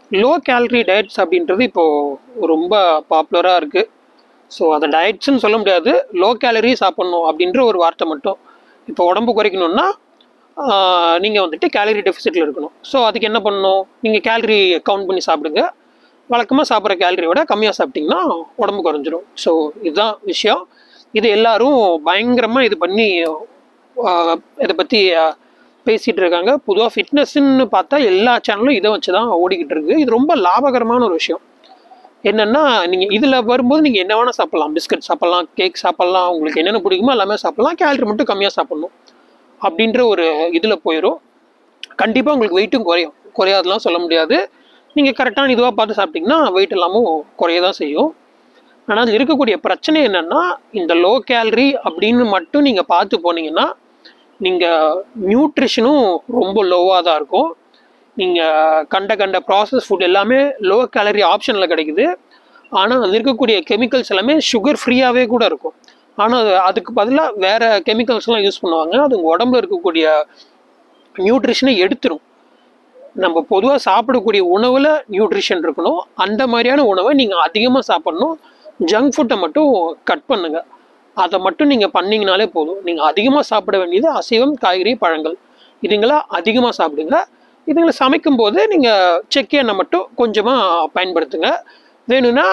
low calorie diets அப்படின்றது இப்போது ரொம்ப பாப்புலராக இருக்குது ஸோ அதை டயட்ஸ்னு சொல்ல முடியாது லோ கேலரி சாப்பிட்ணும் அப்படின்ற ஒரு வார்த்தை மட்டும் இப்போ உடம்பு குறைக்கணும்னா நீங்கள் வந்துட்டு கேலரி டெஃபிசிட்டில் இருக்கணும் ஸோ அதுக்கு என்ன பண்ணணும் நீங்கள் கேலரி கவுண்ட் பண்ணி சாப்பிடுங்க வழக்கமாக சாப்பிட்ற கேலரியை விட கம்மியாக சாப்பிட்டிங்கன்னா உடம்பு குறைஞ்சிரும் ஸோ இதுதான் விஷயம் இது எல்லாரும் பயங்கரமாக இது பண்ணி ஆஹ், இதை பற்றி பேசிகிட்டு இருக்காங்க பொதுவாக ஃபிட்னஸ்ன்னு பார்த்தா எல்லா சேனலும் இதை வச்சு தான் ஓடிக்கிட்டு இருக்கு இது ரொம்ப லாபகரமான ஒரு விஷயம் என்னென்னா நீங்கள் இதில் வரும்போது நீங்கள் என்ன வேணால் சாப்பிட்லாம் பிஸ்கட் சாப்பிட்லாம் கேக் சாப்பிட்லாம் உங்களுக்கு என்னென்ன பிடிக்குமோ எல்லாமே சாப்பிட்லாம் கேலரி மட்டும் கம்மியாக சாப்பிட்ணும் அப்படின்ற ஒரு இதில் போயிடும் கண்டிப்பாக உங்களுக்கு வெயிட்டும் குறையும் குறையாதெல்லாம் சொல்ல முடியாது நீங்கள் கரெக்டான இதுவாக பார்த்து சாப்பிட்டிங்கன்னா வெயிட் எல்லாமும் குறைய தான் செய்யும் ஆனால் அதில் இருக்கக்கூடிய பிரச்சனை என்னென்னா இந்த லோ கேலரி அப்படின்னு மட்டும் நீங்கள் பார்த்து போனீங்கன்னா நீங்கள் நியூட்ரிஷனும் ரொம்ப லோவாக தான் இருக்கும் நீங்கள் கண்ட கண்ட ப்ராசஸ் ஃபுட் எல்லாமே லோ கேலரி ஆப்ஷனில் கிடைக்குது ஆனால் அது இருக்கக்கூடிய கெமிக்கல்ஸ் எல்லாமே சுகர் ஃப்ரீயாகவே கூட இருக்கும் ஆனால் அதுக்கு பதிலாக வேறு கெமிக்கல்ஸ்லாம் யூஸ் பண்ணுவாங்க அது உங்கள் உடம்புல இருக்கக்கூடிய நியூட்ரிஷனை எடுத்துரும் நம்ம பொதுவாக சாப்பிடக்கூடிய உணவில் நியூட்ரிஷன் இருக்கணும் அந்த மாதிரியான உணவை நீங்கள் அதிகமாக சாப்பிட்ணும் ஜங்க் ஃபுட்டை மட்டும் கட் பண்ணுங்க அதை மட்டும் நீங்கள் பண்ணீங்கனாலே போதும் நீங்கள் அதிகமாக சாப்பிட வேண்டியது அசைவம் காய்கறி பழங்கள் இதுங்களா அதிகமாக சாப்பிடுங்க இதுங்களை சமைக்கும் போது நீங்கள் செக் எண்ணெய் மட்டும் கொஞ்சமாக பயன்படுத்துங்க வேணும்னா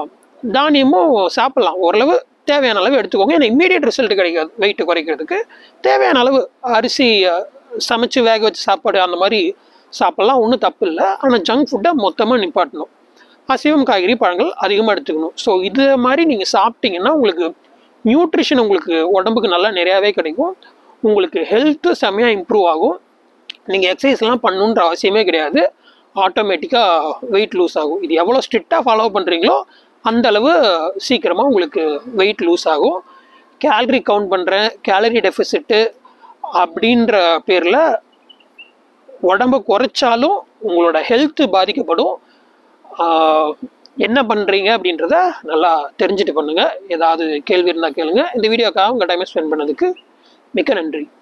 தானியமும் சாப்பிட்லாம் ஓரளவு தேவையான அளவு எடுத்துக்கோங்க ஏன்னா இம்மீடியட் ரிசல்ட் கிடைக்காது வெயிட் குறைக்கிறதுக்கு தேவையான அளவு அரிசி அஹ், சமைச்சு வேக வச்சு சாப்பாடு அந்த மாதிரி சாப்பிட்லாம் ஒன்றும் தப்பு இல்லை ஆனால் ஜங்க் ஃபுட்டை மொத்தமாக நிப்பாட்டணும் அசைவம் காய்கறி பழங்கள் அதிகமாக எடுத்துக்கணும் ஸோ இது மாதிரி நீங்கள் சாப்பிட்டீங்கன்னா உங்களுக்கு நியூட்ரிஷன் உங்களுக்கு உடம்புக்கு நல்லா நிறையாவே கிடைக்கும் உங்களுக்கு ஹெல்த்து செம்மையாக இம்ப்ரூவ் ஆகும் நீங்கள் எக்ஸசைஸ்லாம் பண்ணணுன்ற அவசியமே கிடையாது ஆட்டோமேட்டிக்காக வெயிட் லூஸ் ஆகும் இது எவ்வளோ ஸ்ட்ரிக்டாக ஃபாலோ பண்ணுறீங்களோ அந்த அளவு சீக்கிரமாக உங்களுக்கு வெயிட் லூஸ் ஆகும் கேலரி கவுண்ட் பண்ணுறேன் கேலரி டெஃபிசிட்டு அப்படின்ற பேரில் உடம்ப குறைச்சாலும் உங்களோட ஹெல்த்து பாதிக்கப்படும் ஆஹ் என்ன பண்ணுறீங்க அப்படின்றத நல்லா தெரிஞ்சுட்டு பண்ணுங்கள் ஏதாவது கேள்வி இருந்தால் கேளுங்க இந்த வீடியோக்காக உங்கள் டைமை ஸ்பெண்ட் பண்ணதுக்கு மிக்க நன்றி